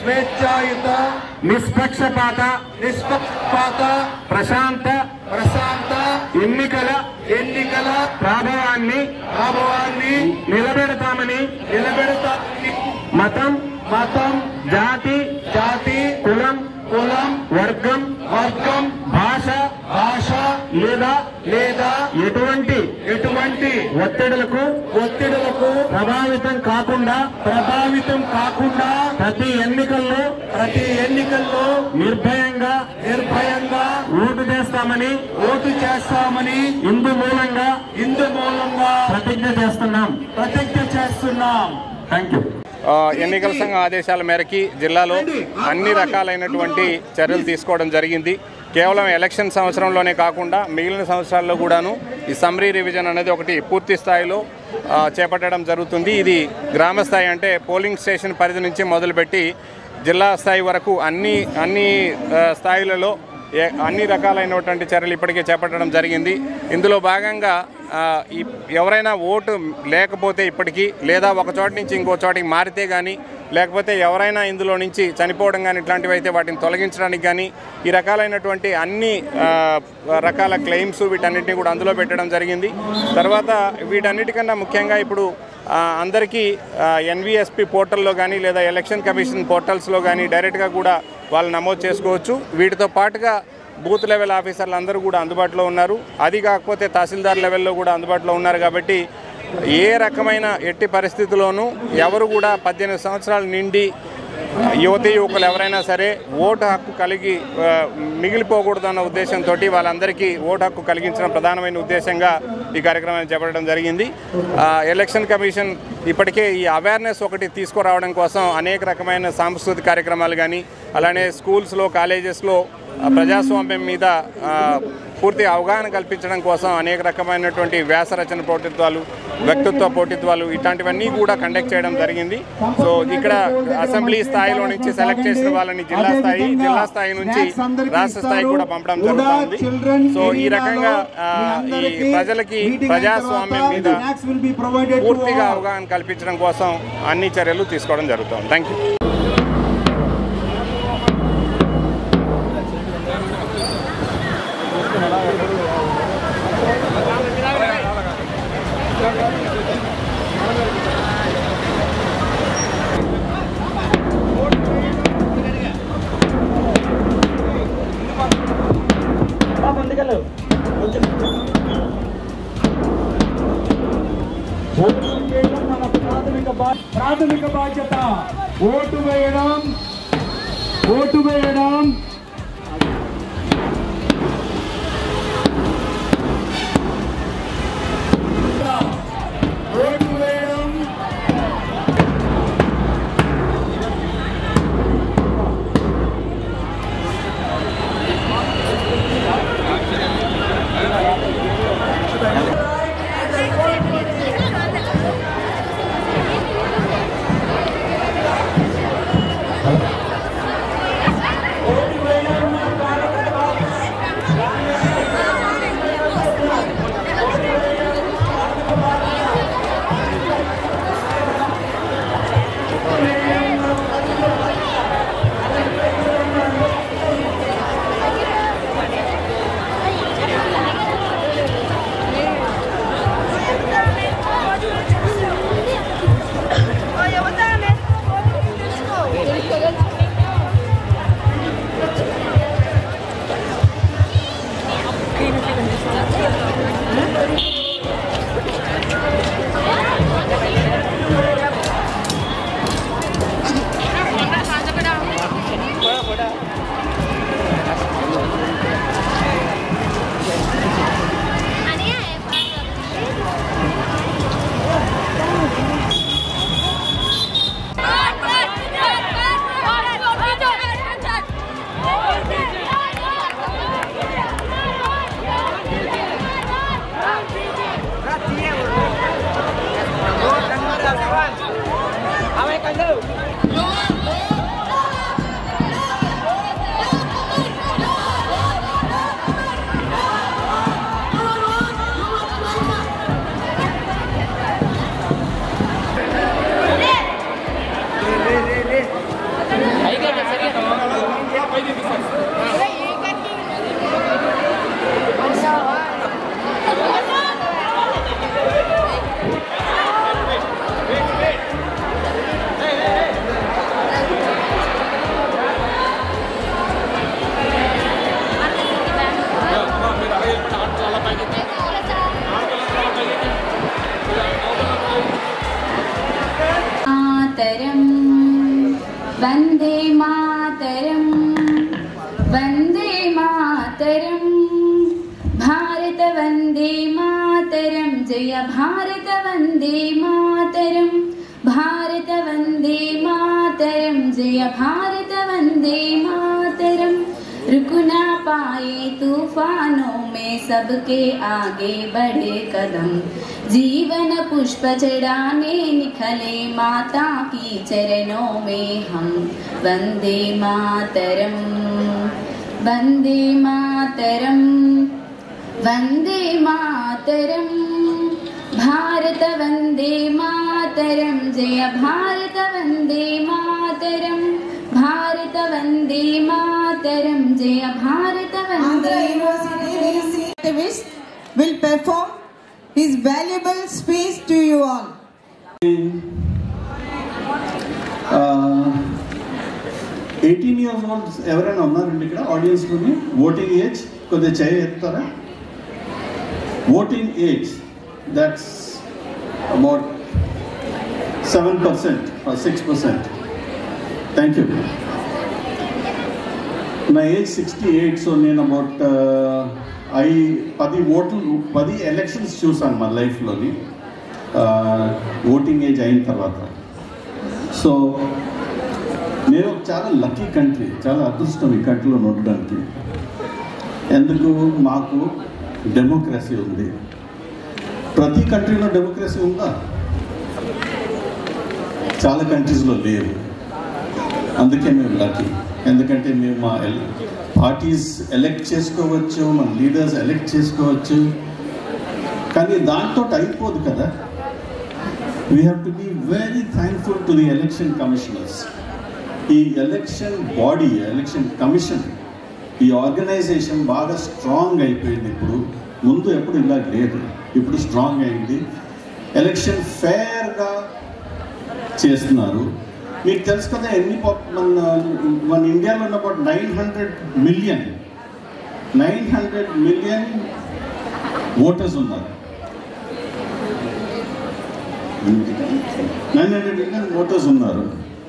స్వేచ్ఛాయుత నిష్పక్షపాత నిష్పక్షపాత ప్రశాంత ప్రశాంత ఎన్నికల ఎన్నికల ప్రాభవాన్ని ప్రభావాన్ని నిలబెడతామని నిలబెడతామని మతం మతం జాతి జాతి కులం కులం వర్గం వర్గం భాష భాష లేదా లేదా ఎటువంటి ఎటువంటి ఒత్తిడులకు ఒత్తిడులకు ప్రభావితం కాకుండా ప్రభావితం కాకుండా ప్రతి ఎన్నికల్లో ప్రతి ఎన్నికల్లో నిర్భయంగా నిర్భయంగా ఓటు చేస్తామని ఓటు చేస్తామని ఇందు మూలంగా ఇందు మూలంగా ప్రతిజ్ఞ చేస్తున్నాం ప్రతిజ్ఞ చేస్తున్నాం థ్యాంక్ యూ ఆ, ఎన్నికల సంఘం ఆదేశాల మేరకి జిల్లాలో అన్ని రకాలైనటువంటి చర్యలు తీసుకోవడం జరిగింది కేవలం ఎలక్షన్ సంవత్సరంలోనే కాకుండా మిగిలిన సంవత్సరాల్లో కూడాను ఈ సమ్రీ రివిజన్ అనేది ఒకటి పూర్తి స్థాయిలో ఆ, చేపట్టడం జరుగుతుంది ఇది గ్రామ స్థాయి అంటే పోలింగ్ స్టేషన్ పరిధి నుంచి మొదలుపెట్టి జిల్లా స్థాయి వరకు అన్ని అన్ని ఆ, స్థాయిలలో ఏ- అన్ని రకాలైనటువంటి చర్యలు ఇప్పటికే చేపట్టడం జరిగింది ఇందులో భాగంగా ఆ, ఈ ఎవరైనా ఓటు లేకపోతే ఇప్పటికీ లేదా ఒక చోట నుంచి ఇంకో చోటికి మారితే కానీ లేకపోతే ఎవరైనా ఇందులో నుంచి చనిపోవడం కానీ ఇట్లాంటివి అయితే వాటిని తొలగించడానికి కానీ ఈ రకాలైనటువంటి అన్ని ఆ, రకాల క్లెయిమ్స్ వీటన్నిటిని కూడా అందులో పెట్టడం జరిగింది తర్వాత వీటన్నిటికన్నా ముఖ్యంగా ఇప్పుడు ఆ, అందరికీ ఎన్విఎస్పి పోర్టల్లో కానీ లేదా ఎలక్షన్ కమిషన్ పోర్టల్స్లో కానీ డైరెక్ట్గా కూడా వాళ్ళు నమోదు చేసుకోవచ్చు వీటితో పాటుగా బూత్ లెవెల్ ఆఫీసర్లు అందరూ కూడా అందుబాటులో ఉన్నారు అది కాకపోతే తహసీల్దార్ లెవెల్లో కూడా అందుబాటులో ఉన్నారు కాబట్టి ఏ రకమైన ఎట్టి పరిస్థితుల్లోనూ ఎవరు కూడా పద్దెనిమిది సంవత్సరాలు నిండి యువతి యువకులు ఎవరైనా సరే ఓటు హక్కు కలిగి ఆ, మిగిలిపోకూడదన్న ఉద్దేశంతో వాళ్ళందరికీ ఓటు హక్కు కలిగించడం ప్రధానమైన ఉద్దేశంగా ఈ కార్యక్రమాన్ని చేపట్టడం జరిగింది ఆ, ఎలక్షన్ కమిషన్ ఇప్పటికే ఈ అవేర్నెస్ ఒకటి తీసుకురావడం కోసం అనేక రకమైన సాంస్కృతిక కార్యక్రమాలు కానీ అలానే స్కూల్స్లో కాలేజెస్లో ఆ, ప్రజాస్వామ్యం మీద ఆ, పూర్తి అవగాహన కల్పించడం కోసం అనేక రకమైనటువంటి వ్యాస రచన పోటీత్వాలు వ్యక్తిత్వ పోటీత్వాలు ఇట్లాంటివన్నీ కూడా కండక్ట్ చేయడం జరిగింది సో ఇక్కడ అసెంబ్లీ స్థాయిలో నుంచి సెలెక్ట్ చేసిన వాళ్ళని జిల్లా స్థాయి జిల్లా స్థాయి నుంచి రాష్ట్ర స్థాయికి కూడా పంపడం జరుగుతుంది సో ఈ రకంగా ఆ, ఈ ప్రజలకి ప్రజాస్వామ్యం మీద పూర్తిగా అవగాహన కల్పించడం కోసం అన్ని చర్యలు తీసుకోవడం జరుగుతుంది థ్యాంక్ యూ ఓటు వేయడం మన ప్రాథమిక బా- ప్రాథమిక బాధ్యత ఓటు వేయడం ఓటు వేయడం ఓటు వేయడం ఓటు मातरम् वन्दे मातरम् वन्दे मातरम् भारत वन्दे मातरं जय भारत वन्दे मातरम् भारत वन्दे मातरं जय भारत वन्दे मातरम् रुकना पाए तूफानों में सबके आगे बढ़े कदम जीवन पुष्प चढ़ाने निखले माता की चरणों में हम वंदे मातरम वंदे मातरम वंदे मातरम भारत वंदे मातरम जय भारत वंदे मातरम भारत वंदे मातरम जय भारत Andhra वंदे University मातरम activist will perform his valuable speech to you all. Eighteen years old ఎవరైనా ఉన్నారండి ఇక్కడ ఆడియన్స్లోని ఓటింగ్ ఏజ్ కొద్దిగా చేయ ఎత్తారా voting age that's about seven percent six percent thank you నా ఏజ్ సిక్స్టీ ఎయిట్ సో నేను అబౌట్ ఐ పది ఓట్లు పది ఎలక్షన్స్ చూసాను మా లైఫ్లోని ఓటింగ్ ఏజ్ అయిన తర్వాత సో నేను చాలా లక్కీ కంట్రీ చాలా అదృష్టం ఈ కంట్రీలో ఉండడానికి ఎందుకు మాకు డెమోక్రసీ ఉంది ప్రతి కంట్రీలో డెమోక్రసీ ఉందా చాలా కంట్రీస్లో లేవు అందుకే మేము లక్కీ ఎందుకంటే మేము మా పార్టీస్ ఎలక్ట్ చేసుకోవచ్చు మన లీడర్స్ ఎలక్ట్ చేసుకోవచ్చు కానీ దాంతో అయిపోదు కదా we have to be very thankful to the election commissioners ఈ ఎలక్షన్ బాడీ ఎలక్షన్ కమిషన్ ఈ ఆర్గనైజేషన్ బాగా స్ట్రాంగ్ అయిపోయింది ఇప్పుడు ముందు ఎప్పుడు ఇలా లేదు ఇప్పుడు స్ట్రాంగ్ అయింది ఎలక్షన్ ఫేర్గా చేస్తున్నారు మీకు తెలుసు కదా ఎన్ని పా- మన మన ఇండియాలో ఉన్న about nine hundred million nine hundred million voters ఉన్నారు నైన్ హండ్రెడ్ మిలియన్ ఓటర్స్ ఉన్నారు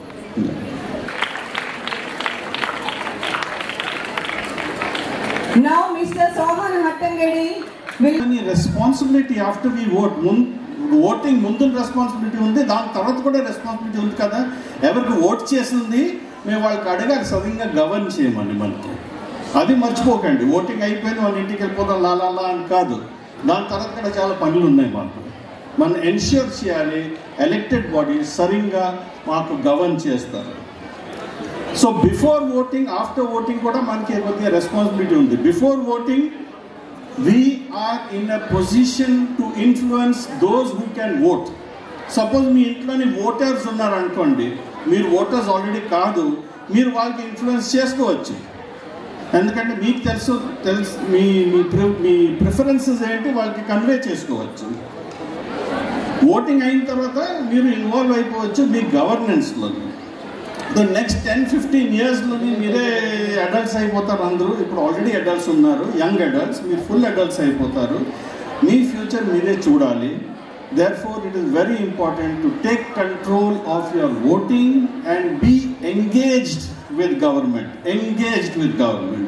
Now Mr. Sohan Hattangadi will కానీ responsibility after we vote voting ముందు రెస్పాన్సిబిలిటీ ఉంది దాని తర్వాత కూడా రెస్పాన్సిబిలిటీ ఉంది కదా ఎవరికి ఓట్ చేసింది మేము వాళ్ళకి అడగాలి సవ్యంగా గవర్న్ చేయమని మనకి అది మర్చిపోకండి ఓటింగ్ అయిపోయింది వాళ్ళ ఇంటికి వెళ్ళిపోతాం లాలా అని కాదు దాని తర్వాత కూడా చాలా పనులు ఉన్నాయి మాకు మనం ఎన్ష్యూర్ చేయాలి ఎలక్టెడ్ బాడీ సరిగ్గా మాకు గవర్న్ చేస్తారు so before voting after voting కూడా మనకి కొద్దిగా రెస్పాన్సిబిలిటీ ఉంది before voting we are in a position to influence those who can vote suppose మీ ఇంట్లోని ఓటర్స్ ఉన్నారు అనుకోండి మీరు ఓటర్స్ ఆల్రెడీ కాదు మీరు వాళ్ళకి ఇన్ఫ్లుయెన్స్ చేసుకోవచ్చు ఎందుకంటే మీకు తెలుసు తెలుసు మీ మీ ప్రి- మీ ప్రిఫరెన్సెస్ ఏంటి వాళ్ళకి కన్వే చేసుకోవచ్చు ఓటింగ్ అయిన తర్వాత మీరు ఇన్వాల్వ్ అయిపోవచ్చు మీ గవర్నెన్స్లో ద నెక్స్ట్ టెన్ ఫిఫ్టీన్ ఇయర్స్లోని మీరే అడల్ట్స్ అయిపోతారు అందరూ ఇప్పుడు ఆల్రెడీ అడల్ట్స్ ఉన్నారు యంగ్ అడల్ట్స్ మీరు ఫుల్ అడల్ట్స్ అయిపోతారు మీ ఫ్యూచర్ మీరే చూడాలి therefore it is very important to take control of your voting and be engaged with government engaged with government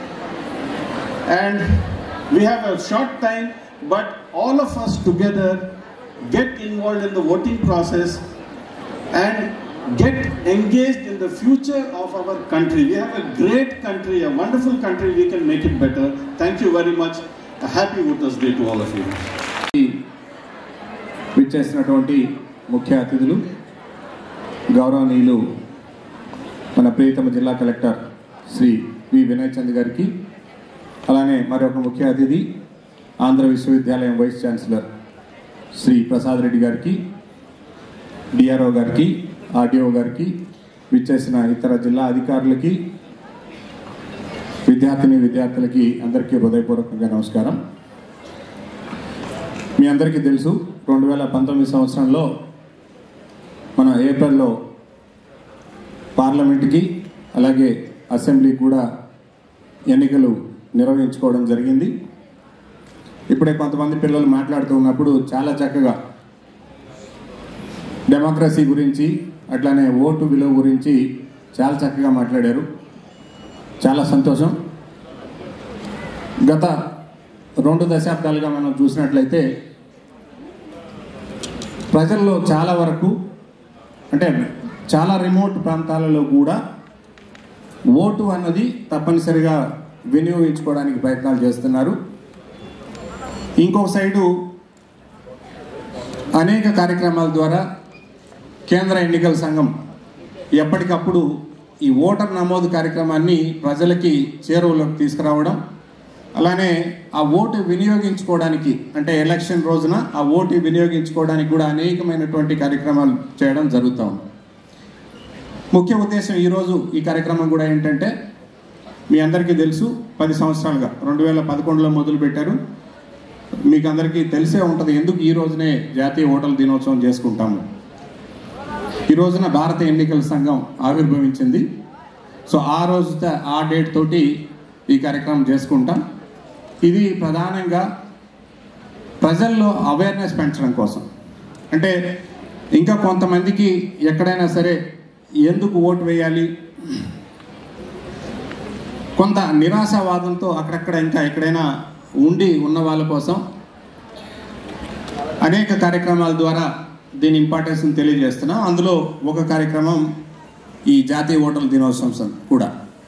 and we have a short time but all of us together get involved in the voting process and get engaged in the future of our country we have a great country a wonderful country we can make it better thank you very much a happy voters day to all of you విచ్చేసినటువంటి ముఖ్య అతిథులు గౌరవనీయులు మన ప్రియతమ జిల్లా collector Shri V Vinay Chand గారికి అలానే మరొక ముఖ్య అతిథి ఆంధ్ర విశ్వవిద్యాలయం వైస్ ఛాన్సలర్ శ్రీ ప్రసాద్ రెడ్డి గారికి డిఆర్ఓ గారికి ఆర్డీఓ గారికి విచ్చేసిన ఇతర జిల్లా అధికారులకి విద్యార్థిని విద్యార్థులకి అందరికీ హృదయపూర్వకంగా నమస్కారం మీ అందరికీ తెలుసు రెండు వేల పంతొమ్మిది సంవత్సరంలో మన ఏప్రిల్లో పార్లమెంట్కి అలాగే అసెంబ్లీకి కూడా ఎన్నికలు నిర్వహించుకోవడం జరిగింది ఇప్పుడే కొంతమంది పిల్లలు మాట్లాడుతూ ఉన్నప్పుడు చాలా చక్కగా డెమోక్రసీ గురించి అట్లానే ఓటు విలువ గురించి చాలా చక్కగా మాట్లాడారు చాలా సంతోషం గత రెండు దశాబ్దాలుగా మనం చూసినట్లయితే ప్రజల్లో చాలా వరకు అంటే చాలా రిమోట్ ప్రాంతాలలో కూడా ఓటు అన్నది తప్పనిసరిగా వినియోగించుకోవడానికి ప్రయత్నాలు చేస్తున్నారు ఇంకొక సైడు అనేక కార్యక్రమాల ద్వారా కేంద్ర ఎన్నికల సంఘం ఎప్పటికప్పుడు ఈ ఓటర్ నమోదు కార్యక్రమాన్ని ప్రజలకి చేరువలోకి తీసుకురావడం అలానే ఆ ఓటు వినియోగించుకోవడానికి అంటే ఎలక్షన్ రోజున ఆ ఓటు వినియోగించుకోవడానికి కూడా అనేకమైనటువంటి కార్యక్రమాలు చేయడం జరుగుతూ ఉంది ముఖ్య ఉద్దేశం ఈరోజు ఈ కార్యక్రమం కూడా ఏంటంటే మీ అందరికీ తెలుసు పది సంవత్సరాలుగా రెండు వేల పదకొండులో మొదలుపెట్టారు మీకు అందరికీ తెలిసే ఉంటుంది ఎందుకు ఈ రోజునే జాతీయ ఓటర్ల దినోత్సవం చేసుకుంటాము ఈ రోజున భారత ఎన్నికల సంఘం ఆవిర్భవించింది సో ఆ రోజు ఆ డేట్ తోటి ఈ కార్యక్రమం చేసుకుంటాం ఇది ప్రధానంగా ప్రజల్లో అవేర్నెస్ పెంచడం కోసం అంటే ఇంకా కొంతమందికి ఎక్కడైనా సరే ఎందుకు ఓటు వేయాలి కొంత నిరాశావాదంతో అక్కడక్కడ ఇంకా ఎక్కడైనా ఉండి ఉన్న వాళ్ళ కోసం అనేక కార్యక్రమాల ద్వారా దీని ఇంపార్టెన్స్ని తెలియజేస్తున్నాం అందులో ఒక కార్యక్రమం ఈ జాతీయ ఓటర్ల దినోత్సవం సం- కూడా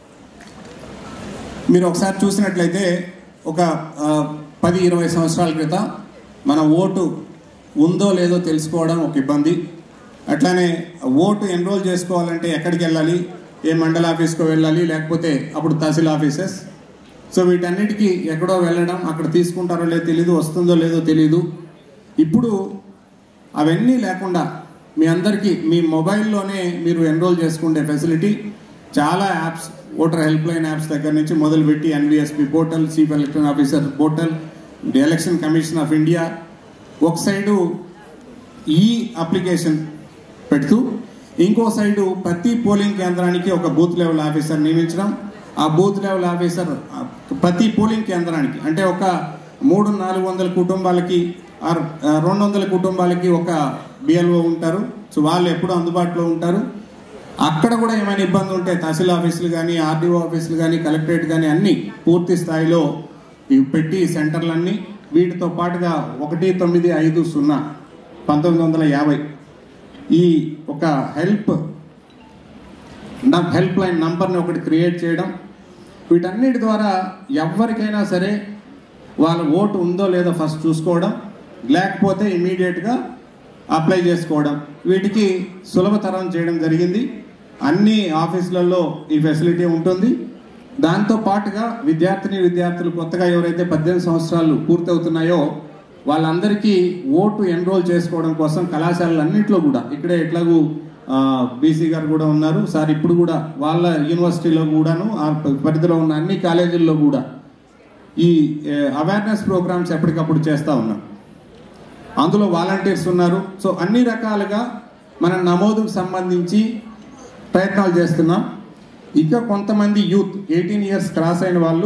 మీరు ఒకసారి చూసినట్లయితే ఒక ఆ, పది ఇరవై సంవత్సరాల క్రితం మన ఓటు ఉందో లేదో తెలుసుకోవడం ఒక ఇబ్బంది అట్లానే ఓటు ఎన్రోల్ చేసుకోవాలంటే ఎక్కడికి వెళ్ళాలి ఏ మండల ఆఫీస్కో వెళ్ళాలి లేకపోతే అప్పుడు తహసీల్ ఆఫీసెస్ సో వీటన్నిటికీ ఎక్కడో వెళ్ళడం అక్కడ తీసుకుంటారో లేదో తెలీదు వస్తుందో లేదో తెలీదు ఇప్పుడు అవన్నీ లేకుండా మీ అందరికీ మీ మొబైల్లోనే మీరు ఎన్రోల్ చేసుకునే ఫెసిలిటీ చాలా apps voter help line apps దగ్గర నుంచి మొదలుపెట్టి NVSP portal chief election officer portal election commission of India ఒక సైడు ఈ అప్లికేషన్ పెడుతూ ఇంకో సైడు ప్రతి పోలింగ్ కేంద్రానికి ఒక బూత్ లెవెల్ ఆఫీసర్ నియమించడం ఆ బూత్ లెవెల్ ఆఫీసర్ ఆ, ప్రతి పోలింగ్ కేంద్రానికి అంటే ఒక మూడు నాలుగు వందల కుటుంబాలకి ఆర్ ఆ, రెండు వందల కుటుంబాలకి ఒక బిఎల్ఓ ఉంటారు సో వాళ్ళు ఎప్పుడూ అందుబాటులో ఉంటారు అక్కడ కూడా ఏమైనా ఇబ్బంది ఉంటే తహసీల్ ఆఫీసులు కానీ ఆర్డీఓ ఆఫీసులు కానీ కలెక్టరేట్ కానీ అన్ని పూర్తి స్థాయిలో ఇవి పెట్టి ఈ సెంటర్లన్నీ వీటితో పాటుగా ఒకటి తొమ్మిది ఐదు సున్నా పంతొమ్మిది వందల యాభై ఈ ఒక హెల్ప్ హెల్ప్ లైన్ నంబర్ని ఒకటి క్రియేట్ చేయడం వీటన్నిటి ద్వారా ఎవరికైనా సరే వాళ్ళ ఓటు ఉందో లేదో ఫస్ట్ చూసుకోవడం లేకపోతే ఇమీడియట్గా అప్లై చేసుకోవడం వీటికి సులభతరం చేయడం జరిగింది అన్ని ఆఫీసులలో ఈ ఫెసిలిటీ ఉంటుంది దాంతో పాటుగా విద్యార్థిని విద్యార్థులు కొత్తగా ఎవరైతే పద్దెనిమిది సంవత్సరాలు పూర్తవుతున్నాయో వాళ్ళందరికీ ఓటు ఎన్రోల్ చేసుకోవడం కోసం కళాశాలలన్నింటిలో కూడా ఇక్కడే ఎట్లాగూ బీసీ గారు కూడా ఉన్నారు సార్ ఇప్పుడు కూడా వాళ్ళ యూనివర్సిటీలో కూడాను ఆ పరిధిలో ఉన్న అన్ని కాలేజీల్లో కూడా ఈ అవేర్నెస్ ప్రోగ్రామ్స్ ఎప్పటికప్పుడు చేస్తూ ఉన్నాం అందులో వాలంటీర్స్ ఉన్నారు సో అన్ని రకాలుగా మన నమోదుకు సంబంధించి ప్రయత్నాలు చేస్తున్నాం ఇంకా కొంతమంది యూత్ ఎయిటీన్ ఇయర్స్ క్రాస్ అయిన వాళ్ళు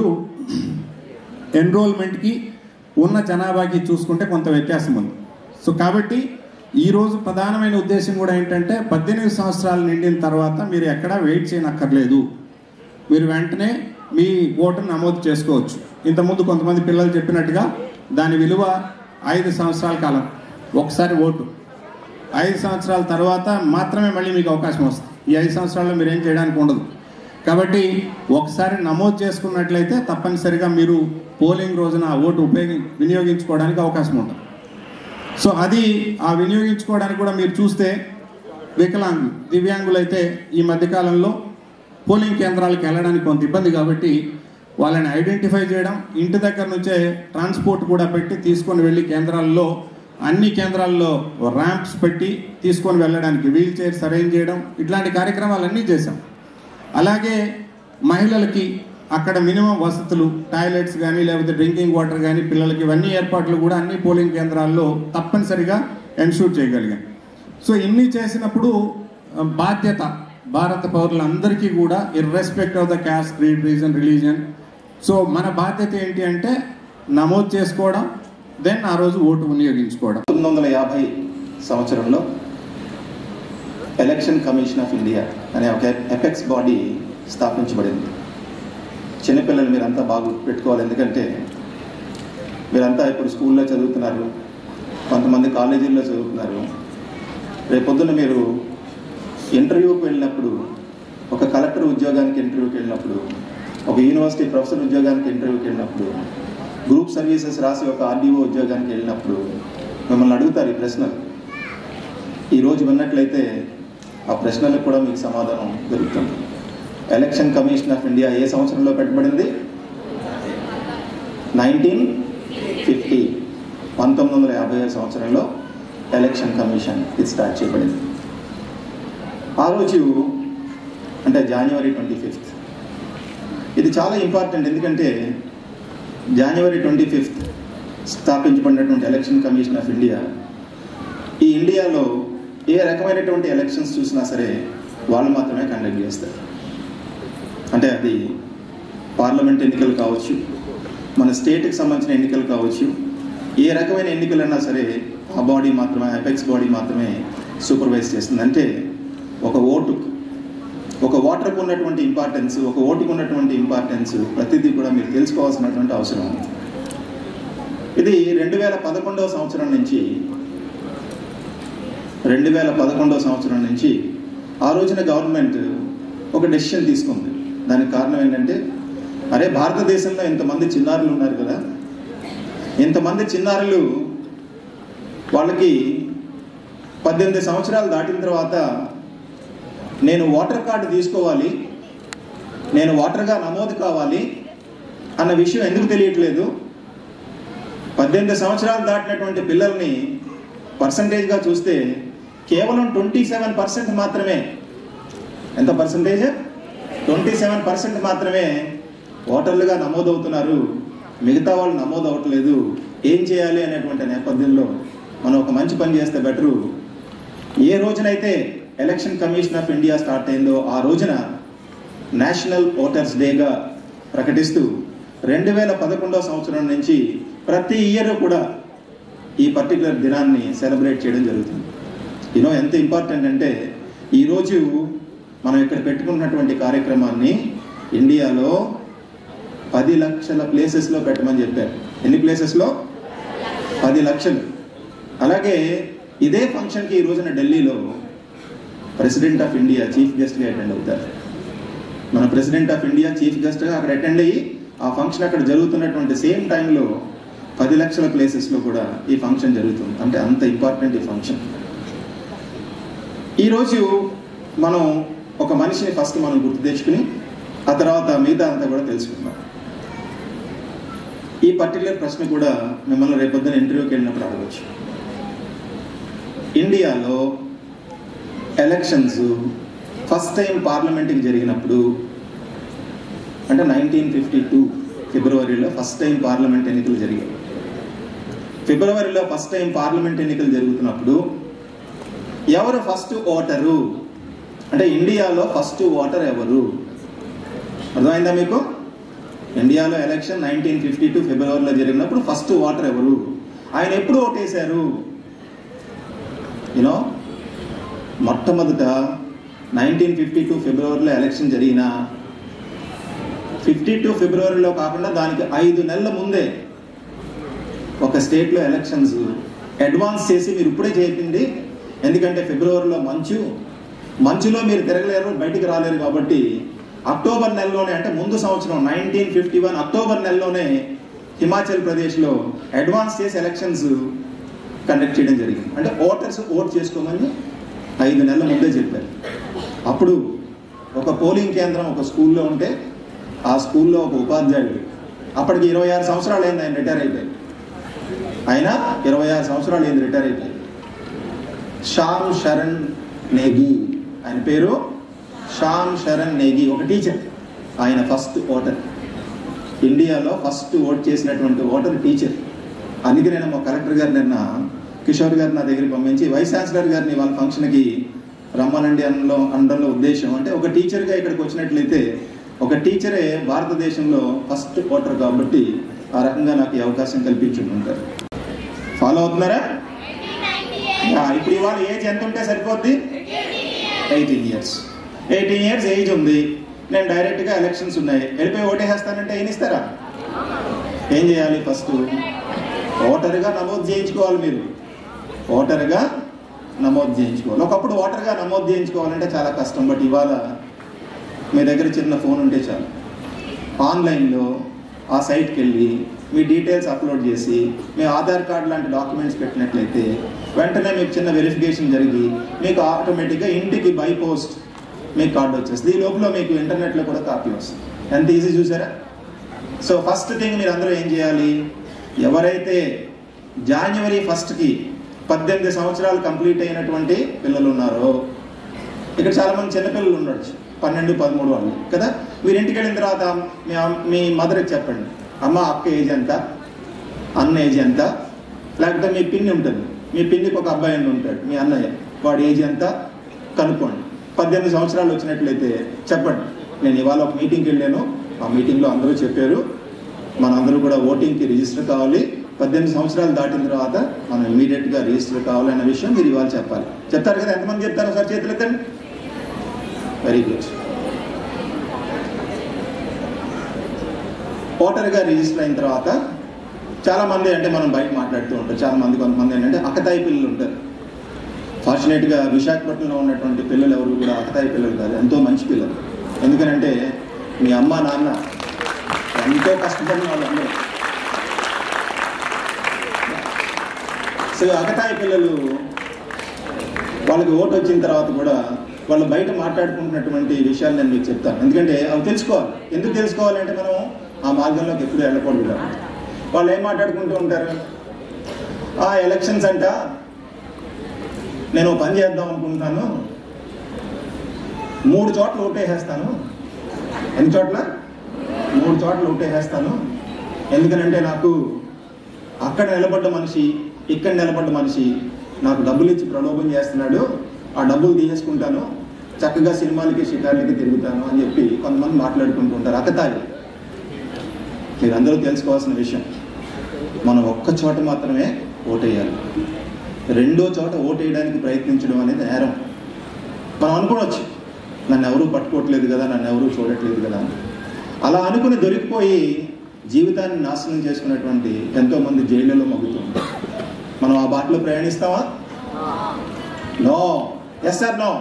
ఎన్రోల్మెంట్కి ఉన్న జనాభాకి చూసుకుంటే కొంత వ్యత్యాసం ఉంది సో కాబట్టి ఈరోజు ప్రధానమైన ఉద్దేశం కూడా ఏంటంటే పద్దెనిమిది సంవత్సరాలు నిండిన తర్వాత మీరు ఎక్కడా వెయిట్ చేయనక్కర్లేదు మీరు వెంటనే మీ ఓటును నమోదు చేసుకోవచ్చు ఇంతకుముందు కొంతమంది పిల్లలు చెప్పినట్టుగా దాని విలువ ఐదు సంవత్సరాల కాలం ఒకసారి ఓటు ఐదు సంవత్సరాల తర్వాత మాత్రమే మళ్ళీ మీకు అవకాశం వస్తుంది ఈ ఐదు సంవత్సరాల్లో మీరు ఏం చేయడానికి ఉండదు కాబట్టి ఒకసారి నమోదు చేసుకున్నట్లయితే తప్పనిసరిగా మీరు పోలింగ్ రోజున ఆ ఓటు ఉపయోగి వినియోగించుకోవడానికి అవకాశం ఉంటుంది సో అది ఆ వినియోగించుకోవడానికి కూడా మీరు చూస్తే వికలాంగులు దివ్యాంగులు అయితే ఈ మధ్యకాలంలో పోలింగ్ కేంద్రాలకు వెళ్ళడానికి కొంత ఇబ్బంది కాబట్టి వాళ్ళని ఐడెంటిఫై చేయడం ఇంటి దగ్గర నుంచే ట్రాన్స్పోర్ట్ కూడా పెట్టి తీసుకొని వెళ్ళి కేంద్రాల్లో అన్ని కేంద్రాల్లో ర్యాంప్స్ పెట్టి తీసుకొని వెళ్ళడానికి వీల్ చైర్స్ అరేంజ్ చేయడం ఇట్లాంటి కార్యక్రమాలన్నీ చేశాం అలాగే మహిళలకి అక్కడ మినిమం వసతులు టాయిలెట్స్ కానీ లేకపోతే డ్రింకింగ్ వాటర్ కానీ పిల్లలకి ఇవన్నీ ఏర్పాట్లు కూడా అన్ని పోలింగ్ కేంద్రాల్లో తప్పనిసరిగా ఎన్షూర్ చేయగలిగాం సో ఇన్ని చేసినప్పుడు ఆ, బాధ్యత భారత పౌరులందరికీ కూడా irrespective of the caste creed region religion so మన బాధ్యత ఏంటి అంటే నమోదు చేసుకోవడం దెన్ ఆ రోజు ఓటు వినియోగించుకోవడం పంతొమ్మిది వందల యాభై సంవత్సరంలో ఎలక్షన్ కమిషన్ ఆఫ్ ఇండియా అనే ఒక ఎపెక్స్ బాడీ స్థాపించబడింది చిన్నపిల్లలు మీరంతా బాగా పెట్టుకోవాలి ఎందుకంటే మీరంతా ఇప్పుడు స్కూల్లో చదువుతున్నారు కొంతమంది కాలేజీల్లో చదువుతున్నారు రేపొద్దున మీరు ఇంటర్వ్యూకి వెళ్ళినప్పుడు ఒక కలెక్టర్ ఉద్యోగానికి ఇంటర్వ్యూకి వెళ్ళినప్పుడు ఒక యూనివర్సిటీ ప్రొఫెసర్ ఉద్యోగానికి ఇంటర్వ్యూకి వెళ్ళినప్పుడు గ్రూప్ సర్వీసెస్ రాసి ఒక ఆర్డీఓ ఉద్యోగానికి వెళ్ళినప్పుడు మిమ్మల్ని అడుగుతారు ఈ ప్రశ్నలు ఈరోజు విన్నట్లయితే ఆ ప్రశ్నలకు కూడా మీకు సమాధానం దొరుకుతుంది ఎలక్షన్ కమిషన్ ఆఫ్ ఇండియా ఏ సంవత్సరంలో పెట్టబడింది నైన్టీన్ ఫిఫ్టీ పంతొమ్మిది వందల యాభై సంవత్సరంలో ఎలక్షన్ కమిషన్ ఇది స్టార్ట్ చేయబడింది ఆ రోజు అంటే జనవరి ట్వంటీ ఫిఫ్త్ ఇది చాలా ఇంపార్టెంట్ ఎందుకంటే జనవరి ట్వంటీ ఫిఫ్త్ స్థాపించబడినటువంటి ఎలక్షన్ కమిషన్ ఆఫ్ ఇండియా ఈ ఇండియాలో ఏ రకమైనటువంటి ఎలక్షన్స్ చూసినా సరే వాళ్ళు మాత్రమే కండక్ట్ చేస్తారు అంటే అది పార్లమెంట్ ఎన్నికలు కావచ్చు మన స్టేట్కి సంబంధించిన ఎన్నికలు కావచ్చు ఏ రకమైన ఎన్నికలన్నా సరే ఆ బాడీ మాత్రమే అపెక్స్ బాడీ మాత్రమే సూపర్వైజ్ చేస్తుంది అంటే ఒక ఓటు ఒక ఓటర్కు ఉన్నటువంటి ఇంపార్టెన్స్ ఒక ఓటుకు ఉన్నటువంటి ఇంపార్టెన్స్ ప్రతిదీ కూడా మీరు తెలుసుకోవాల్సినటువంటి అవసరం ఉంది ఇది రెండు వేల పదకొండవ సంవత్సరం నుంచి రెండు వేల పదకొండవ సంవత్సరం నుంచి ఆ రోజున గవర్నమెంట్ ఒక డెసిషన్ తీసుకుంది దానికి కారణం ఏంటంటే అరే భారతదేశంలో ఇంతమంది చిన్నారులు ఉన్నారు కదా ఇంతమంది చిన్నారులు వాళ్ళకి పద్దెనిమిది సంవత్సరాలు దాటిన తర్వాత నేను ఓటర్ కార్డు తీసుకోవాలి నేను ఓటర్గా నమోదు కావాలి అన్న విషయం ఎందుకు తెలియట్లేదు పద్దెనిమిది సంవత్సరాలు దాటినటువంటి పిల్లల్ని పర్సంటేజ్గా చూస్తే కేవలం ట్వంటీ సెవెన్ పర్సెంట్ మాత్రమే ఎంత పర్సంటేజ్ ట్వంటీ సెవెన్ పర్సెంట్ మాత్రమే ఓటర్లుగా నమోదవుతున్నారు మిగతా వాళ్ళు నమోదు అవ్వట్లేదు ఏం చేయాలి అనేటువంటి నేపథ్యంలో మనం ఒక మంచి పని చేస్తే బెటరు ఏ రోజునైతే election commission of India start అయిందో ఆ రోజున నేషనల్ ఓటర్స్ డేగా ప్రకటిస్తూ రెండు వేల పదకొండవ సంవత్సరం నుంచి ప్రతి ఇయర్ కూడా ఈ పర్టికులర్ దినాన్ని సెలబ్రేట్ చేయడం జరుగుతుంది యూనో ఎంత ఇంపార్టెంట్ అంటే ఈరోజు మనం ఇక్కడ పెట్టుకున్నటువంటి కార్యక్రమాన్ని ఇండియాలో పది లక్షల ప్లేసెస్లో పెట్టమని చెప్పారు ఎన్ని ప్లేసెస్లో పది లక్షలు అలాగే ఇదే ఫంక్షన్కి ఈ రోజున ఢిల్లీలో ప్రెసిడెంట్ ఆఫ్ ఇండియా చీఫ్ గెస్ట్గా అటెండ్ అవుతారు మన ప్రెసిడెంట్ ఆఫ్ ఇండియా చీఫ్ గెస్ట్గా అక్కడ అటెండ్ అయ్యి ఆ ఫంక్షన్ అక్కడ జరుగుతున్నటువంటి సేమ్ టైంలో పది లక్షల ప్లేసెస్లో కూడా ఈ ఫంక్షన్ జరుగుతుంది అంటే అంత ఇంపార్టెంట్ ఈ ఫంక్షన్ ఈరోజు మనం ఒక మనిషిని ఫస్ట్ మనం గుర్తు తెచ్చుకుని ఆ తర్వాత మిగతా అంతా కూడా తెలుసుకుందాం ఈ పర్టికులర్ ప్రశ్న కూడా మిమ్మల్ని రేపొద్దున ఇంటర్వ్యూకి వెళ్ళినప్పుడు అడగచ్చు ఇండియాలో ఎలక్షన్స్ ఫస్ట్ టైం పార్లమెంట్కి జరిగినప్పుడు అంటే నైన్టీన్ ఫిఫ్టీ టూ ఫిబ్రవరిలో ఫస్ట్ టైం పార్లమెంట్ ఎన్నికలు జరిగాయి ఫిబ్రవరిలో ఫస్ట్ టైం పార్లమెంట్ ఎన్నికలు జరుగుతున్నప్పుడు ఎవరు ఫస్ట్ ఓటరు అంటే ఇండియాలో ఫస్ట్ ఓటర్ ఎవరు అర్థమైందా మీకు ఇండియాలో ఎలక్షన్ నైన్టీన్ ఫిఫ్టీ టూ ఫిబ్రవరిలో జరిగినప్పుడు ఫస్ట్ ఓటర్ ఎవరు ఆయన ఎప్పుడు ఓటేశారు యూనో మొట్టమొదట నైన్టీన్ ఫిఫ్టీ టూ ఫిబ్రవరిలో ఎలక్షన్ జరిగిన ఫిఫ్టీ టూ ఫిబ్రవరిలో కాకుండా దానికి ఐదు నెలల ముందే ఒక స్టేట్లో ఎలక్షన్స్ అడ్వాన్స్ చేసి మీరు ఇప్పుడే చేయండి ఎందుకంటే ఫిబ్రవరిలో మంచు మంచులో మీరు తిరగలేరు బయటికి రాలేరు కాబట్టి అక్టోబర్ నెలలోనే అంటే ముందు సంవత్సరం నైన్టీన్ ఫిఫ్టీ వన్ అక్టోబర్ నెలలోనే హిమాచల్ ప్రదేశ్లో అడ్వాన్స్ చేసి ఎలక్షన్స్ కండక్ట్ చేయడం జరిగింది అంటే ఓటర్స్ ఓట్ చేసుకోమని ఐదు నెలల ముందే చెప్పారు అప్పుడు ఒక పోలింగ్ కేంద్రం ఒక స్కూల్లో ఉంటే ఆ స్కూల్లో ఒక ఉపాధ్యాయుడు అప్పటికి ఇరవై ఆరు సంవత్సరాలు అయింది ఆయన రిటైర్ అయిపోయి ఆయన ఇరవై ఆరు సంవత్సరాలు అయింది రిటైర్ అయిపోయి శ్యామ్ శరణ్ నేగి ఆయన పేరు శ్యామ్ శరణ్ నేగి ఒక టీచర్ ఆయన ఫస్ట్ ఓటర్ ఇండియాలో ఫస్ట్ ఓట్ చేసినటువంటి ఓటర్ టీచర్ అందుకే నేను మా కలెక్టర్ గారు నిన్న కిషోర్ గారు నా దగ్గరికి పంపించి వైస్ ఛాన్సలర్ గారిని వాళ్ళ ఫంక్షన్కి రమ్మనండి అనలో అనడంలో ఉద్దేశం అంటే ఒక టీచర్గా ఇక్కడికి వచ్చినట్లయితే ఒక టీచరే భారతదేశంలో ఫస్ట్ ఓటర్ కాబట్టి ఆ రకంగా నాకు ఈ అవకాశం కల్పించి ఉంటారు ఫాలో అవుతున్నారా ఆ, ఇప్పుడు ఇవాళ ఏజ్ ఎంత ఉంటే సరిపోద్ది eighteen years eighteen years age ఉంది నేను డైరెక్ట్గా ఎలక్షన్స్ ఉన్నాయి వెళ్ళిపోయి ఓటేసేస్తానంటే ఏం ఇస్తారా ఏం చేయాలి ఫస్ట్ ఓటర్గా నమోదు చేయించుకోవాలి మీరు ఓటర్గా నమోదు చేయించుకోవాలి ఒకప్పుడు ఓటర్గా నమోదు చేయించుకోవాలంటే చాలా కష్టం బట్ ఇవాళ మీ దగ్గర చిన్న ఫోన్ ఉంటే చాలు ఆన్లైన్లో ఆ సైట్కి వెళ్ళి మీ డీటెయిల్స్ అప్లోడ్ చేసి మీ ఆధార్ కార్డు లాంటి డాక్యుమెంట్స్ పెట్టినట్లయితే వెంటనే మీకు చిన్న వెరిఫికేషన్ జరిగి మీకు ఆటోమేటిక్గా ఇంటికి బై పోస్ట్ మీకు కార్డు వచ్చేస్తుంది ఈ లోపల మీకు ఇంటర్నెట్లో కూడా కాపీ వస్తుంది ఎంత ఈజీ చూసారా సో ఫస్ట్ థింగ్ మీరు అందరూ ఏం చేయాలి ఎవరైతే జాన్యువరి ఫస్ట్కి పద్దెనిమిది సంవత్సరాలు కంప్లీట్ అయినటువంటి పిల్లలు ఉన్నారో ఇక్కడ చాలా మంది చిన్నపిల్లలు ఉండొచ్చు పన్నెండు పదమూడు వాళ్ళు కదా మీరు ఇంటికి వెళ్ళిన తర్వాత మీ అమ్- మీ మదర్కి చెప్పండి అమ్మ అక్క ఏజ్ ఎంత అన్న ఏజ్ ఎంత లేకపోతే మీ పిన్ని ఉంటుంది మీ పిన్నికి ఒక అబ్బాయి అని ఉంటాడు మీ అన్నయ్య వాడి ఏజ్ ఎంత కనుక్కోండి పద్దెనిమిది సంవత్సరాలు వచ్చినట్లయితే చెప్పండి నేను ఇవాళ ఒక మీటింగ్కి వెళ్ళాను ఆ మీటింగ్లో అందరూ చెప్పారు మనందరూ కూడా ఓటింగ్కి రిజిస్టర్ కావాలి పద్దెనిమిది సంవత్సరాలు దాటిన తర్వాత మనం ఇమీడియట్గా రిజిస్టర్ కావాలన్న విషయం మీరు ఇవాళ చెప్పాలి చెప్తారు కదా ఎంతమంది చెప్తారు సార్ చేతులు ఎత్తండి వెరీ గుడ్ ఓటర్గా రిజిస్టర్ అయిన తర్వాత చాలా మంది అంటే మనం బయట మాట్లాడుతూ ఉంటాం చాలా మంది కొంతమంది ఏంటంటే అక్కతాయి పిల్లలు ఉంటారు ఫార్చునేట్గా విశాఖపట్నంలో ఉన్నటువంటి పిల్లలు ఎవరు కూడా అక్కతాయి పిల్లలు కాదు ఎంతో మంచి పిల్లలు ఎందుకనంటే మీ అమ్మ నాన్న ఎంతో కష్టపడిన వాళ్ళు అందరూ సో అక్కతాయి పిల్లలు వాళ్ళకి ఓటు వచ్చిన తర్వాత కూడా వాళ్ళు బయట మాట్లాడుకుంటున్నటువంటి విషయాలు నేను మీకు చెప్తాను ఎందుకంటే అవి తెలుసుకోవాలి ఎందుకు తెలుసుకోవాలంటే మనం ఆ మార్గంలోకి ఎప్పుడు వెళ్ళకూడదు కాబట్టి వాళ్ళు ఏం మాట్లాడుకుంటూ ఉంటారు ఆ ఎలక్షన్స్ అంట నేను ఓ పని చేద్దాం అనుకుంటున్నాను మూడు చోట్ల ఓటేసేస్తాను ఎన్ని చోట్ల మూడు చోట్ల ఓటేసేస్తాను ఎందుకనంటే నాకు అక్కడ నిలబడ్డ మనిషి ఇక్కడ నిలబడ్డ మనిషి నాకు డబ్బులు ఇచ్చి ప్రలోభం చేస్తున్నాడు ఆ డబ్బులు తీసేసుకుంటాను చక్కగా సినిమాలకి షికార్లకి తిరుగుతాను అని చెప్పి కొంతమంది మాట్లాడుకుంటూ ఉంటారు అక్కతాయి మీరందరూ తెలుసుకోవాల్సిన విషయం మనం ఒక్క చోట మాత్రమే ఓటేయాలి రెండో చోట ఓటేయడానికి ప్రయత్నించడం అనేది నేరం మనం అనుకోవచ్చు నన్ను ఎవరూ పట్టుకోవట్లేదు కదా నన్ను ఎవరూ చూడట్లేదు కదా అని. అలా అనుకుని దొరికిపోయి జీవితాన్ని నాశనం చేసుకున్నటువంటి ఎంతో మంది జైళ్ళలో మగ్గుతుంది మనం ఆ బాటలో ప్రయాణిస్తామా no yes sir no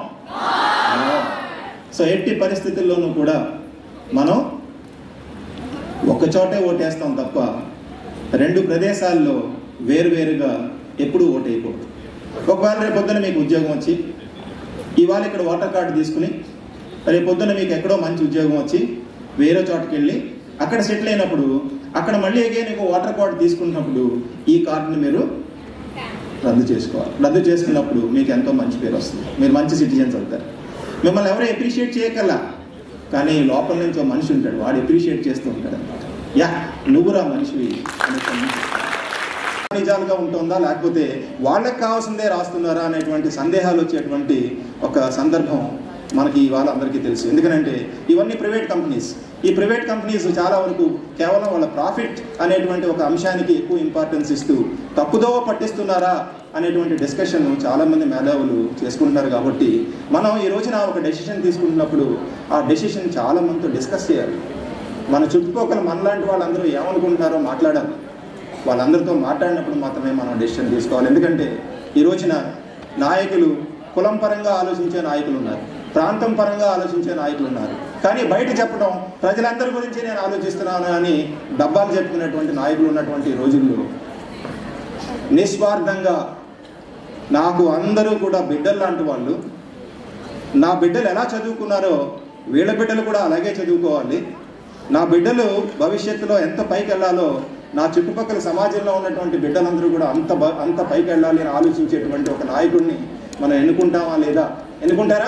so ఎట్టి పరిస్థితుల్లోనూ కూడా మనం ఒక చోటే ఓటేస్తాం తప్ప రెండు ప్రదేశాల్లో వేరువేరుగా ఎప్పుడూ ఓటేయకూడదు ఒకవేళ రేపు పొద్దున మీకు ఉద్యోగం వచ్చి ఇవాళ ఇక్కడ ఓటర్ కార్డు తీసుకుని రేపు పొద్దున మీకు ఎక్కడో మంచి ఉద్యోగం వచ్చి వేరే చోటకి వెళ్ళి అక్కడ సెటిల్ అయినప్పుడు అక్కడ మళ్ళీ అగైన్ ఇంకో ఓటర్ కార్డు తీసుకున్నప్పుడు ఈ కార్డుని మీరు రద్దు చేసుకోవాలి రద్దు చేసుకున్నప్పుడు మీకు ఎంతో మంచి పేరు వస్తుంది మీరు మంచి సిటిజన్స్ అవుతారు మిమ్మల్ని ఎవరు అప్రిషియేట్ చేయగల కానీ లోపల నుంచి ఒక మనిషి ఉంటాడు వాడు అప్రిషియేట్ చేస్తూ ఉంటాడు అనమాట యా నువ్వురా మనిషివి అనే సంగతి. నిజాలుగా ఉంటుందా లేకపోతే వాళ్ళకి కావాల్సిందే రాస్తున్నారా అనేటువంటి సందేహాలు వచ్చేటువంటి ఒక సందర్భం మనకి ఇవాళ అందరికీ తెలుసు ఎందుకంటే ఇవన్నీ ప్రైవేట్ కంపెనీస్ ఈ ప్రైవేట్ కంపెనీస్ చాలా వరకు కేవలం వాళ్ళ ప్రాఫిట్ అనేటువంటి ఒక అంశానికి ఎక్కువ ఇంపార్టెన్స్ ఇస్తూ తప్పుదో పట్టిస్తున్నారా అనేటువంటి డిస్కషన్ చాలా మంది మేధావులు చేసుకుంటున్నారు కాబట్టి మనం ఈ రోజున ఒక డెసిషన్ తీసుకుంటున్నప్పుడు ఆ డెసిషన్ చాలా మందితో డిస్కస్ చేయాలి మన చుట్టుపక్కల మనలాంటి వాళ్ళందరూ ఏమనుకుంటున్నారో మాట్లాడాలి వాళ్ళందరితో మాట్లాడినప్పుడు మాత్రమే మనం డెసిషన్ తీసుకోవాలి ఎందుకంటే ఈ రోజున నాయకులు కులం పరంగా ఆలోచించే నాయకులు ఉన్నారు ప్రాంతం పరంగా ఆలోచించే నాయకులు ఉన్నారు కానీ బయట చెప్పడం ప్రజలందరి గురించి నేను ఆలోచిస్తున్నాను అని డబ్బాలు చెప్పుకునేటువంటి నాయకులు ఉన్నటువంటి ఈ రోజుల్లో నిస్వార్థంగా నాకు అందరూ కూడా బిడ్డలు లాంటి వాళ్ళు నా బిడ్డలు ఎలా చదువుకున్నారో వీళ్ళ బిడ్డలు కూడా అలాగే చదువుకోవాలి నా బిడ్డలు భవిష్యత్తులో ఎంత పైకి వెళ్ళాలో నా చుట్టుపక్కల సమాజంలో ఉన్నటువంటి బిడ్డలందరూ కూడా అంత బ- అంత పైకి వెళ్ళాలి అని ఆలోచించేటువంటి ఒక నాయకుడిని మనం ఎన్నుకుంటామా లేదా ఎన్నుకుంటారా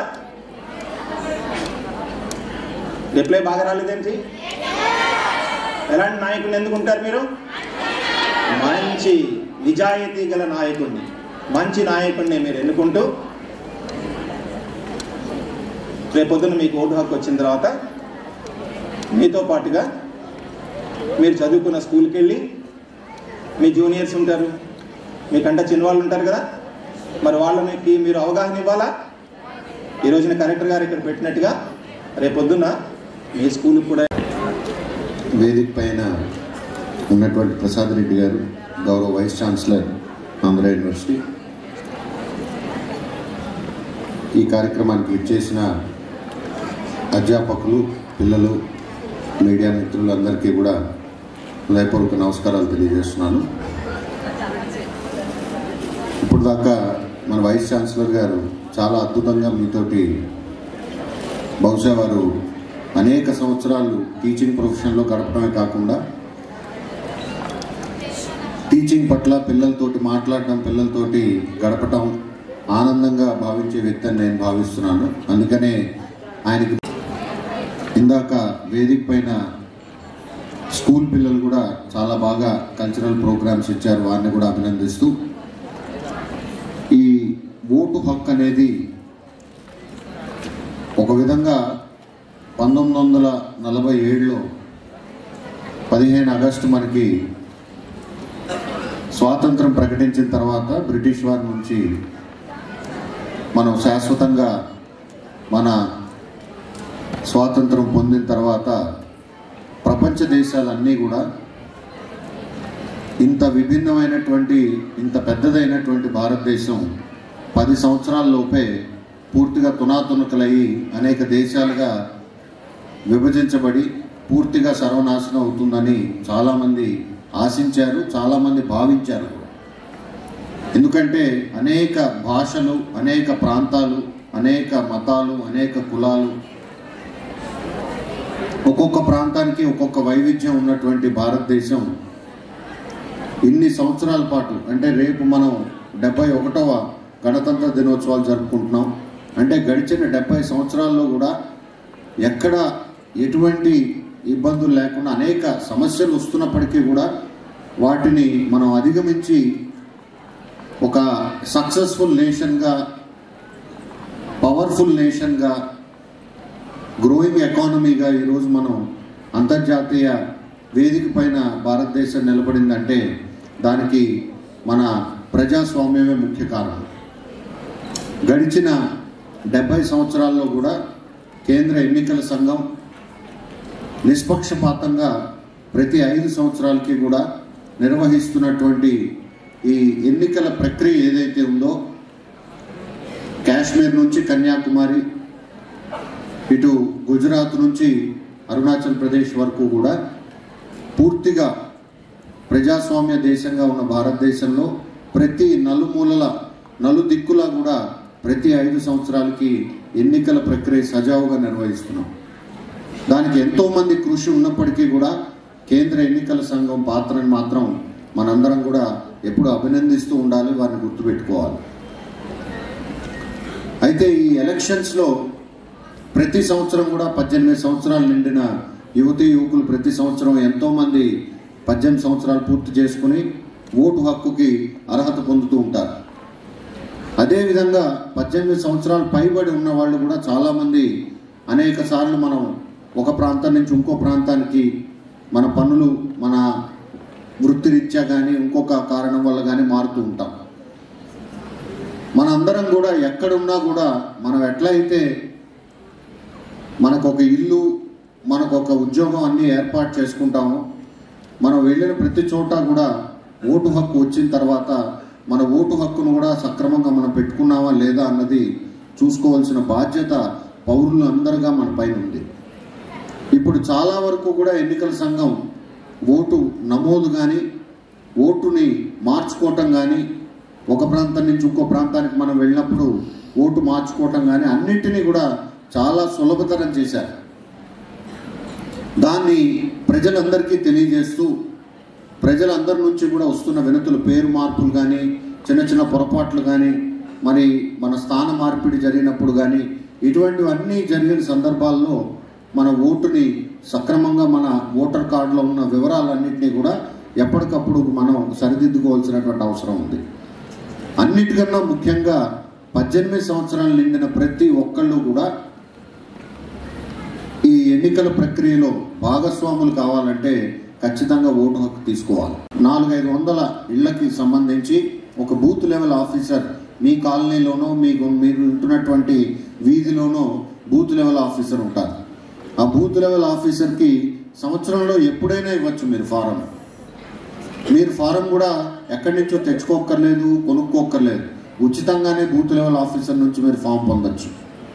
రిప్లై బాగా రాలేదేంటి ఎలాంటి నాయకుడిని ఎన్నుకుంటారు మీరు మంచి నిజాయితీ గల నాయకుడిని మంచి నాయకుడిని మీరు ఎన్నుకుంటూ రేపొద్దున మీకు ఓటు హక్కు వచ్చిన తర్వాత మీతో పాటుగా మీరు చదువుకున్న స్కూల్కి వెళ్ళి మీ జూనియర్స్ ఉంటారు మీకంటే చిన్నవాళ్ళు ఉంటారు కదా మరి వాళ్ళకి మీరు అవగాహన ఇవ్వాలా ఈ రోజున కలెక్టర్ గారు ఇక్కడ పెట్టినట్టుగా రేపొద్దున మీ స్కూల్ కూడా వేదిక పైన ఉన్నటువంటి ప్రసాద్ రెడ్డి గారు గౌరవ వైస్ ఛాన్సలర్ ఆంధ్ర యూనివర్సిటీ ఈ కార్యక్రమానికి ఇచ్చేసిన అధ్యాపకులు పిల్లలు మీడియా మిత్రులందరికీ కూడా హృదయపూర్వక నమస్కారాలు తెలియజేస్తున్నాను ఇప్పుడు దాకా మన వైస్ ఛాన్సలర్ గారు చాలా అద్భుతంగా మీతోటి బహుశా వారు అనేక సంవత్సరాలు టీచింగ్ ప్రొఫెషన్లో గడపడమే కాకుండా టీచింగ్ పట్ల పిల్లలతోటి మాట్లాడటం పిల్లలతోటి గడపటం ఆనందంగా భావించే వ్యక్తి అని నేను భావిస్తున్నాను అందుకనే ఆయనకి ఇందాక వేదిక పైన స్కూల్ పిల్లలు కూడా చాలా బాగా కల్చరల్ ప్రోగ్రామ్స్ ఇచ్చారు వారిని కూడా అభినందిస్తూ ఈ ఓటు హక్కు అనేది ఒక విధంగా పంతొమ్మిది వందల నలభై ఏడులో పదిహేను ఆగస్టు మనకి స్వాతంత్రం ప్రకటించిన తర్వాత బ్రిటిష్ వారి నుంచి మనం శాశ్వతంగా మన స్వాతంత్రం పొందిన తర్వాత ప్రపంచ దేశాలన్నీ కూడా ఇంత విభిన్నమైనటువంటి ఇంత పెద్దదైనటువంటి భారతదేశం పది సంవత్సరాల లోపే పూర్తిగా తునాతునకలయ్యి అనేక దేశాలుగా విభజించబడి పూర్తిగా సర్వనాశనం అవుతుందని చాలామంది ఆశించారు చాలామంది భావించారు కూడా. ఎందుకంటే అనేక భాషలు అనేక ప్రాంతాలు అనేక మతాలు అనేక కులాలు ఒక్కొక్క ప్రాంతానికి ఒక్కొక్క వైవిధ్యం ఉన్నటువంటి భారతదేశం ఇన్ని సంవత్సరాల పాటు అంటే రేపు మనం డెబ్బై ఒకటవ గణతంత్ర దినోత్సవాలు జరుపుకుంటున్నాం అంటే గడిచిన డెబ్బై సంవత్సరాల్లో కూడా ఎక్కడ ఎటువంటి ఇబ్బందులు లేకుండా అనేక సమస్యలు వస్తున్నప్పటికీ కూడా వాటిని మనం అధిగమించి ఒక సక్సెస్ఫుల్ నేషన్గా పవర్ఫుల్ నేషన్గా గ్రోయింగ్ ఎకానమీగా ఈరోజు మనం అంతర్జాతీయ వేదిక పైన భారతదేశం నిలబడిందంటే దానికి మన ప్రజాస్వామ్యమే ముఖ్య కారణం గడిచిన డెబ్బై సంవత్సరాల్లో కూడా కేంద్ర ఎన్నికల సంఘం నిష్పక్షపాతంగా ప్రతి ఐదు సంవత్సరాలకి కూడా నిర్వహిస్తున్నటువంటి ఈ ఎన్నికల ప్రక్రియ ఏదైతే ఉందో కాశ్మీర్ నుంచి కన్యాకుమారి ఇటు గుజరాత్ నుంచి అరుణాచల్ ప్రదేశ్ వరకు కూడా పూర్తిగా ప్రజాస్వామ్య దేశంగా ఉన్న భారతదేశంలో ప్రతి నలుమూలల నలు దిక్కులా కూడా ప్రతి ఐదు సంవత్సరాలకి ఎన్నికల ప్రక్రియ సజావుగా నిర్వహిస్తున్నాం దానికి ఎంతో మంది కృషి ఉన్నప్పటికీ కూడా కేంద్ర ఎన్నికల సంఘం పాత్రను మాత్రం మనందరం కూడా ఎప్పుడు అభినందిస్తూ ఉండాలి వారిని గుర్తుపెట్టుకోవాలి అయితే ఈ ఎలక్షన్స్లో ప్రతి సంవత్సరం కూడా పద్దెనిమిది సంవత్సరాలు నిండిన యువతి యువకులు ప్రతి సంవత్సరం ఎంతో మంది పద్దెనిమిది సంవత్సరాలు పూర్తి చేసుకుని ఓటు హక్కుకి అర్హత పొందుతూ ఉంటారు అదేవిధంగా పద్దెనిమిది సంవత్సరాలు పైబడి ఉన్న వాళ్ళు కూడా చాలామంది అనేక సార్లు మనం ఒక ప్రాంతం నుంచి ఇంకో ప్రాంతానికి మన పనులు మన వృత్తిరీత్యా కానీ ఇంకొక కారణం వల్ల కానీ మారుతూ ఉంటాం మన అందరం కూడా ఎక్కడున్నా కూడా మనం ఎట్లయితే మనకు ఒక ఇల్లు మనకు ఒక ఉద్యోగం అన్నీ ఏర్పాటు చేసుకుంటాము మనం వెళ్ళిన ప్రతి చోట కూడా ఓటు హక్కు వచ్చిన తర్వాత మన ఓటు హక్కును కూడా సక్రమంగా మనం పెట్టుకున్నామా లేదా అన్నది చూసుకోవాల్సిన బాధ్యత పౌరులు అందరుగా మన పైన ఉంది ఇప్పుడు చాలా వరకు కూడా ఎన్నికల సంఘం ఓటు నమోదు కానీ ఓటుని మార్చుకోవటం కానీ ఒక ప్రాంతం నుంచి ఇంకో ప్రాంతానికి మనం వెళ్ళినప్పుడు ఓటు మార్చుకోవటం కానీ అన్నింటినీ కూడా చాలా సులభతరం చేశారు దాన్ని ప్రజలందరికీ తెలియజేస్తూ ప్రజలందరి నుంచి కూడా వస్తున్న వినతులు పేరు మార్పులు కానీ చిన్న చిన్న పొరపాట్లు కానీ మరి మన స్థాన మార్పిడి జరిగినప్పుడు కానీ ఇటువంటివన్నీ జరిగిన సందర్భాల్లో మన ఓటుని సక్రమంగా మన ఓటర్ కార్డులో ఉన్న వివరాలన్నింటినీ కూడా ఎప్పటికప్పుడు మనం సరిదిద్దుకోవాల్సినటువంటి అవసరం ఉంది అన్నిటికన్నా ముఖ్యంగా పద్దెనిమిది సంవత్సరాలు నిండిన ప్రతి ఒక్కళ్ళు కూడా ఈ ఎన్నికల ప్రక్రియలో భాగస్వాములు కావాలంటే ఖచ్చితంగా ఓటు హక్కు తీసుకోవాలి నాలుగైదు వందల ఇళ్లకి సంబంధించి ఒక బూత్ లెవెల్ ఆఫీసర్ మీ కాలనీలోనో మీకు మీరు ఉంటున్నటువంటి వీధిలోనో బూత్ లెవెల్ ఆఫీసర్ ఉంటారు ఆ బూత్ లెవెల్ ఆఫీసర్కి సంవత్సరంలో ఎప్పుడైనా ఇవ్వచ్చు మీరు ఫారం మీరు ఫారం కూడా ఎక్కడి నుంచో తెచ్చుకోక్కర్లేదు కొనుక్కోక్కర్లేదు ఉచితంగానే బూత్ లెవెల్ ఆఫీసర్ నుంచి మీరు ఫామ్ పొందొచ్చు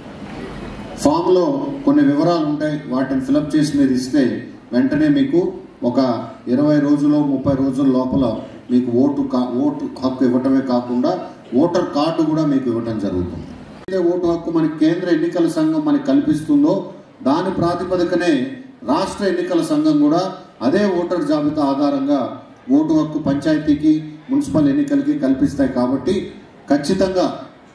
ఫామ్లో కొన్ని వివరాలు ఉంటాయి వాటిని ఫిలప్ చేసి మీరు ఇస్తే వెంటనే మీకు ఒక ఇరవై రోజులు ముప్పై రోజుల లోపల మీకు ఓటు కా ఓటు హక్కు ఇవ్వటమే కాకుండా ఓటర్ కార్డు కూడా మీకు ఇవ్వటం జరుగుతుంది అయితే ఓటు హక్కు మనకి కేంద్ర ఎన్నికల సంఘం మనకి కల్పిస్తుందో దాని ప్రాతిపదికనే రాష్ట్ర ఎన్నికల సంఘం కూడా అదే ఓటర్ జాబితా ఆధారంగా ఓటు హక్కు పంచాయతీకి మున్సిపల్ ఎన్నికలకి కల్పిస్తాయి కాబట్టి ఖచ్చితంగా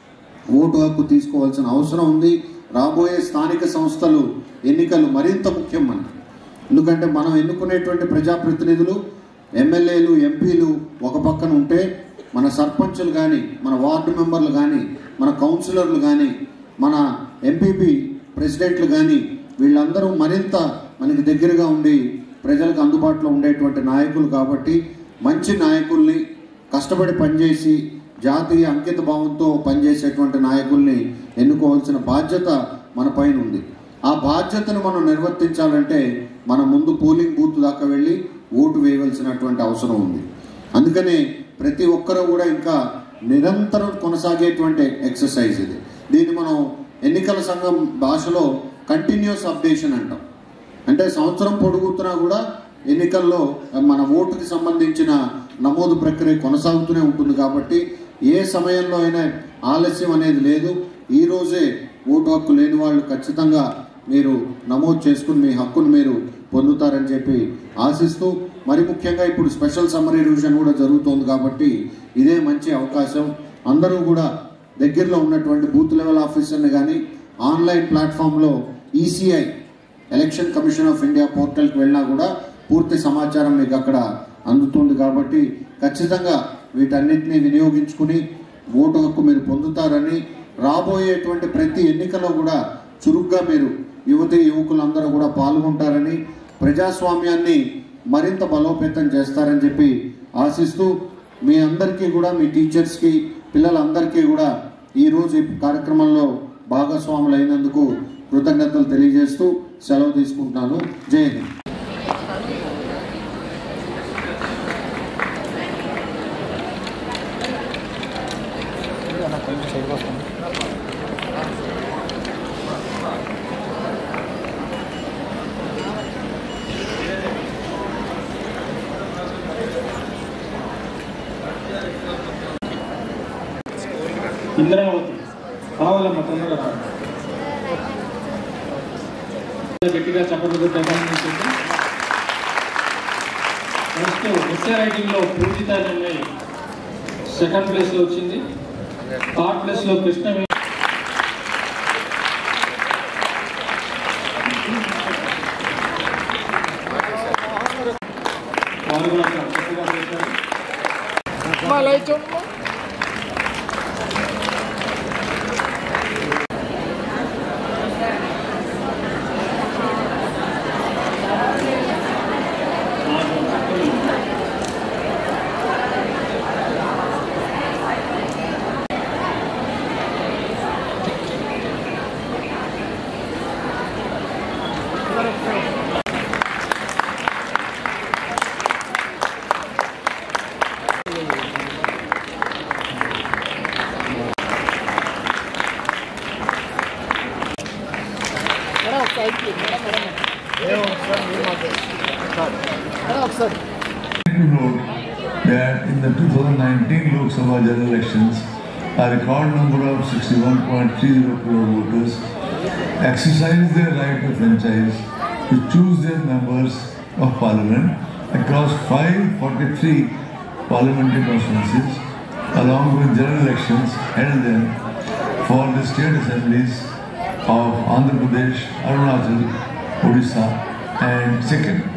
ఓటు హక్కు తీసుకోవాల్సిన అవసరం ఉంది రాబోయే స్థానిక సంస్థలు ఎన్నికలు మరింత ముఖ్యం మనకి ఎందుకంటే మనం ఎన్నుకునేటువంటి ప్రజాప్రతినిధులు ఎమ్మెల్యేలు ఎంపీలు ఒక పక్కన ఉంటే మన సర్పంచులు కానీ మన వార్డు మెంబర్లు కానీ మన కౌన్సిలర్లు కానీ మన ఎంపీపీ ప్రెసిడెంట్లు కానీ వీళ్ళందరూ మరింత మనకి దగ్గరగా ఉండి ప్రజలకు అందుబాటులో ఉండేటువంటి నాయకులు కాబట్టి మంచి నాయకుల్ని కష్టపడి పనిచేసి జాతీయ అంకిత భావంతో పనిచేసేటువంటి నాయకుల్ని ఎన్నుకోవాల్సిన బాధ్యత మన పైన ఉంది ఆ బాధ్యతను మనం నిర్వర్తించాలంటే మనం ముందు పోలింగ్ బూత్ దాకా వెళ్ళి ఓటు వేయవలసినటువంటి అవసరం ఉంది అందుకనే ప్రతి ఒక్కరూ కూడా ఇంకా నిరంతరం కొనసాగేటువంటి ఎక్సర్సైజ్ ఇది దీన్ని మనం ఎన్నికల సంఘం భాషలో కంటిన్యూస్ అప్డేషన్ అంటాం అంటే సంవత్సరం పొడుగుతున్నా కూడా ఎన్నికల్లో మన ఓటుకి సంబంధించిన నమోదు ప్రక్రియ కొనసాగుతూనే ఉంటుంది కాబట్టి ఏ సమయంలో అయినా ఆలస్యం అనేది లేదు ఈ రోజే ఓటు హక్కు లేని వాళ్ళు ఖచ్చితంగా మీరు నమోదు చేసుకుని మీ హక్కును మీరు పొందుతారని చెప్పి ఆశిస్తూ మరి ముఖ్యంగా ఇప్పుడు స్పెషల్ సమ్మరీ రివిజన్ కూడా జరుగుతోంది కాబట్టి ఇదే మంచి అవకాశం అందరూ కూడా దగ్గరలో ఉన్నటువంటి బూత్ లెవెల్ ఆఫీసర్ని కానీ ఆన్లైన్ ప్లాట్ఫామ్లో ECI election commission of India పోర్టల్కి వెళ్ళినా కూడా పూర్తి సమాచారం మీకు అక్కడ అందుతుంది కాబట్టి ఖచ్చితంగా వీటన్నిటిని వినియోగించుకుని ఓటు హక్కు మీరు పొందుతారని రాబోయేటువంటి ప్రతి ఎన్నికలో కూడా చురుగ్గా మీరు యువతి యువకులందరూ కూడా పాల్గొంటారని ప్రజాస్వామ్యాన్ని మరింత బలోపేతం చేస్తారని చెప్పి ఆశిస్తూ మీ అందరికీ కూడా మీ టీచర్స్కి పిల్లలందరికీ కూడా ఈరోజు ఈ కార్యక్రమంలో భాగస్వాములు అయినందుకు కృతజ్ఞతలు తెలియజేస్తూ సెలవు తీసుకుంటున్నాను జై హింద్ ఇంద్రావతి కావాలమ్మ తొందరగా రా. గట్టిగా చప్పట్లు కొట్టాను నెక్స్ట్ ఎస్ఏ రైటింగ్లో పూజిత నిర్ణయ్ సెకండ్ ప్లేస్లో వచ్చింది థర్డ్ ప్లేస్లో కృష్ణ వారు కూడా చాలా చక్కగా చేశారు to note that in the 2019 Lok Sabha general elections, a record number of 61.30 crore voters exercised their right of franchise to choose their members of parliament across 543 parliamentary constituencies, along with general elections held then for the state assemblies of Andhra Pradesh, Arunachal, Odisha, and Sikkim.